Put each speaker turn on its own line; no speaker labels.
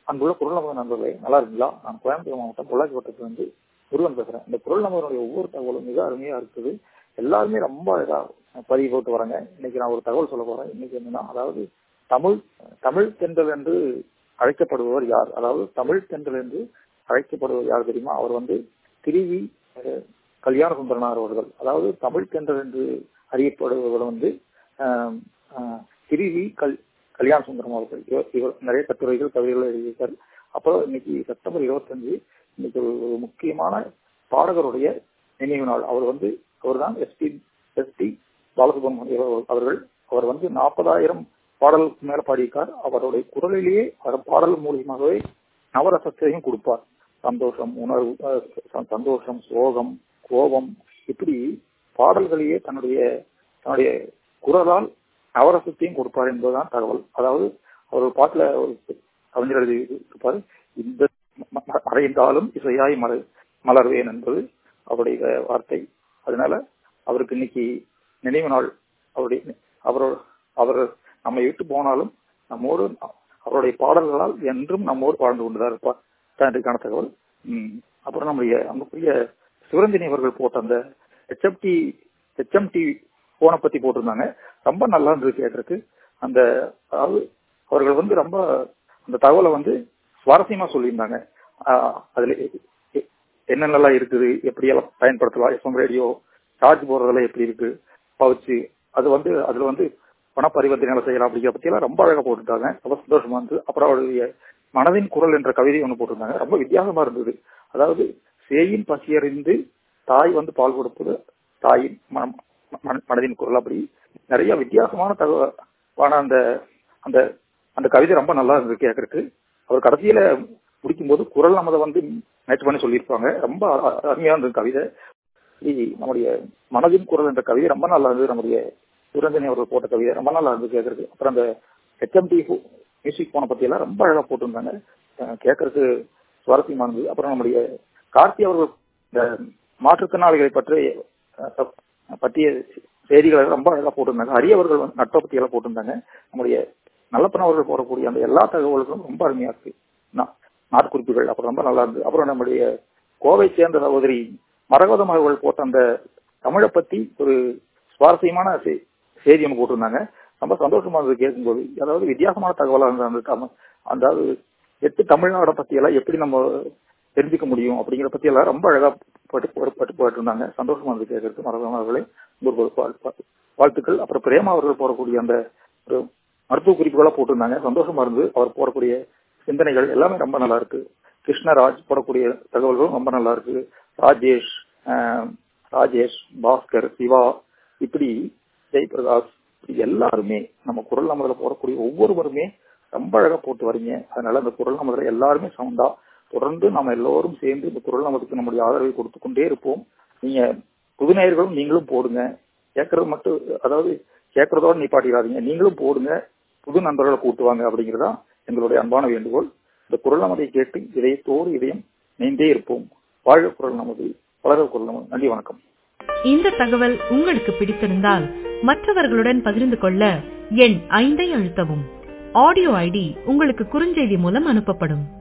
அன்புள்ள குரல் நமது நண்பர்களே நல்லா இருக்கீங்களா நான் கோயம்புத்தூர் மாவட்டம் பொள்ளாச்சி வட்டத்திலிருந்து முருகன் பேசுறேன் இந்த குரல் நம்பருடைய ஒவ்வொரு தகவலும் மிக அருமையா இருக்குது எல்லாருமே ரொம்ப இதா பதிவு போட்டு வராங்க இன்னைக்கு நான் ஒரு தகவல் சொல்ல போறேன் இன்னைக்கு என்னன்னா அதாவது தமிழ் தமிழ் தென்றல் என்று அழைக்கப்படுபவர் யார் அதாவது தமிழ் தென்றல் என்று அழைக்கப்படுவர் யார் தெரியுமா அவர் வந்து திருவி அஹ், கல்யாண சுந்தரனார் அவர்கள் அதாவது தமிழ் தென்றல் என்று அறியப்படுபவர் வந்து ஆஹ், ஆஹ், திருவி கல் கல்யாண சுந்தரம் அவர்கள் இவர் இவர் நிறைய கட்டுரைகள் கவிதைகள் எழுதியிருக்கார் அப்புறம் இன்னைக்கு செப்டம்பர் இருபத்தஞ்சு இன்னைக்கு ஒரு ஒரு முக்கியமான பாடகருடைய நினைவு நாள் அவர் வந்து அவர் தான் எஸ்பி எஸ்பி பாலசுப்ரமணியம் அவர்கள் அவர் வந்து நாற்பதாயிரம் பாடலுக்கு மேல பாடியிருக்கார் அவருடைய குரலிலேயே அவர் பாடல் மூலியமாகவே நவரசத்தையும் கொடுப்பார் சந்தோஷம் உணர்வு அஹ், ச- சந்தோஷம் சோகம் கோபம் இப்படி பாடல்களையே தன்னுடைய தன்னுடைய குரலால் நவரசத்தையும் கொடுப்பார் என்பதுதான் தகவல் அதாவது அவர் ஒரு பாட்டுல ஒரு கவிஞர் எழுதி இருப்பார் இந்த ம- ம- மறைந்தாலும் இசையாய் மலை மலர்வேன் என்பது அவருடைய வார்த்தை அதனால அவருக்கு இன்னைக்கு நினைவு நாள் அவருடைய அவர் அவர் நம்மை விட்டு போனாலும் நம்மோடு அவருடைய பாடல்களால் என்றும் நம்மோடு வாழ்ந்து கொண்டுதான் இருப்பார் தான் இதுக்கான தகவல் உம் அப்புறம் நம்முடைய அன்புக்குரிய சிவரஞ்சனி அவர்கள் போட்ட அந்த ஹெச்எம்டி ஹெச்எம்டி போனை பத்தி போட்டிருந்தாங்க ரொம்ப நல்லா இருந்தது கேட்கறதுக்கு அந்த அதாவது அவர்கள் வந்து ரொம்ப அந்த தகவலை வந்து சுவாரஸ்யமா சொல்லியிருந்தாங்க ஆஹ் அதுல எ- எ- என்னென்னலாம் இருக்குது எப்படி எல்லாம் பயன்படுத்தலாம் எஃப்எம் ரேடியோ சார்ஜ் போடுறதுல எப்படி இருக்கு பவுச்சு அது வந்து அதுல வந்து பண பரிவர்த்தனை செய்யலாம் அப்படிங்கிற பத்தி எல்லாம் ரொம்ப அழகா போட்டுட்டாங்க ரொம்ப சந்தோஷமா இருந்தது அப்புறம் அவருடைய மனதின் குரல் என்ற கவிதை ஒன்று போட்டிருந்தாங்க ரொம்ப வித்தியாசமா இருந்தது அதாவது சேயின் பசியறிந்து தாய் வந்து பால் கொடுப்பது தாயின் மனம் மன- மனதின் குரல் அப்படி நிறைய வித்தியாசமான தகவலான அந்த அந்த அந்த கவிதை ரொம்ப நல்லா இருந்தது கேட்கறதுக்கு அவர் கடைசியில முடிக்கும்போது குரல் நமதை வந்து மேட்ச் பண்ணி சொல்லியிருப்பாங்க ரொம்ப அ- அருமையா இருந்தது கவிதை இப்படி நம்முடைய மனதின் குரல் என்ற கவிதை ரொம்ப நல்லா இருந்தது நம்முடைய சுரஞ்சனி அவர்கள் போட்ட கவிதை ரொம்ப நல்லா இருந்தது கேட்கறதுக்கு அப்புறம் அந்த ஹெச்எம்டி மியூசிக் போன பத்தி எல்லாம் ரொம்ப அழகா போட்டிருந்தாங்க அஹ் கேட்கறதுக்கு சுவாரஸ்யமா இருந்தது அப்புறம் நம்முடைய கார்த்தி அவர்கள் இந்த மாற்றுத்திறனாளிகளை பற்றி அஹ், பற்றிய செய்திகளை ரொம்ப அழகா போட்டிருந்தாங்க ஹரி அவர்கள் வந்து நட்பை பத்தி எல்லாம் போட்டிருந்தாங்க நம்முடைய நல்லப்பன் அவர்கள் போடக்கூடிய அந்த எல்லா தகவல்களும் ரொம்ப அருமையா இருக்கு நா- நாட்குறிப்புகள் அப்புறம் ரொம்ப நல்லா இருந்தது அப்புறம் நம்முடைய கோவை சேர்ந்த சகோதரி மரகதம் அவர்கள் போட்ட அந்த தமிழை பத்தி ஒரு சுவாரஸ்யமான செ- செய்தி ஒன்று போட்டிருந்தாங்க ரொம்ப சந்தோஷமா இருந்தது கேட்கும்போது அதாவது வித்தியாசமான தகவலா இருந்தது அந்த தமிழ் அதாவது எட்டு தமிழ்நாடை பத்தி எல்லாம் எப்படி நம்ம தெரிஞ்சுக்க முடியும் அப்படிங்கிற பத்தி எல்லாம் ரொம்ப அழகா பட்டு பட்டு பட்டு போயிட்டு இருந்தாங்க சந்தோஷமா இருந்தது கேட்கறதுக்கு மரகதம் அவர்களே உங்களுக்கு ஒரு வாழ்- வாழ்- வாழ்த்துக்கள் அப்புறம் பிரேமா அவர்கள் போடக்கூடிய அந்த ஒரு மருத்துவ குறிப்புகளா போட்டிருந்தாங்க சந்தோஷமா இருந்து அவர் போடக்கூடிய சிந்தனைகள் எல்லாமே ரொம்ப நல்லா இருக்கு கிருஷ்ணராஜ் போடக்கூடிய தகவல்களும் ரொம்ப நல்லா இருக்கு ராஜேஷ் ஆஹ், ராஜேஷ் பாஸ்கர் சிவா இப்படி ஜெயபிரகாஷ் இப்படி எல்லாருமே நம்ம குரல் நமதுல போடக்கூடிய ஒவ்வொருவருமே ரொம்ப அழகா போட்டு வரீங்க அதனால அந்த குரல் நமதுல எல்லாருமே சவுண்டா தொடர்ந்து நம்ம எல்லோரும் சேர்ந்து இந்த குரல் நமதுக்கு நம்முடைய ஆதரவை கொடுத்து கொண்டே இருப்போம் நீங்க புதுநேயர்களும் நீங்களும் போடுங்க கேட்கறது மட்டும் அதாவது கேட்கறதோட நிப்பாட்டிடாதீங்க நீங்களும் போடுங்க புது நண்பர்களை கூட்டுவாங்க அப்படிங்கறதா எங்களுடைய அன்பான வேண்டுகோள் இந்த குரல் நமதை கேட்டு இதயத்தோடு இதயம் நெய்ந்தே இருப்போம் வாழ்க குரல் நமது வளர குரல் நமது நன்றி வணக்கம்
இந்த தகவல் உங்களுக்கு பிடித்திருந்தால் மற்றவர்களுடன் பகிர்ந்து கொள்ள எண் ஐந்தை அழுத்தவும் ஆடியோ ஐடி உங்களுக்கு குறுஞ்செய்தி மூலம் அனுப்பப்படும்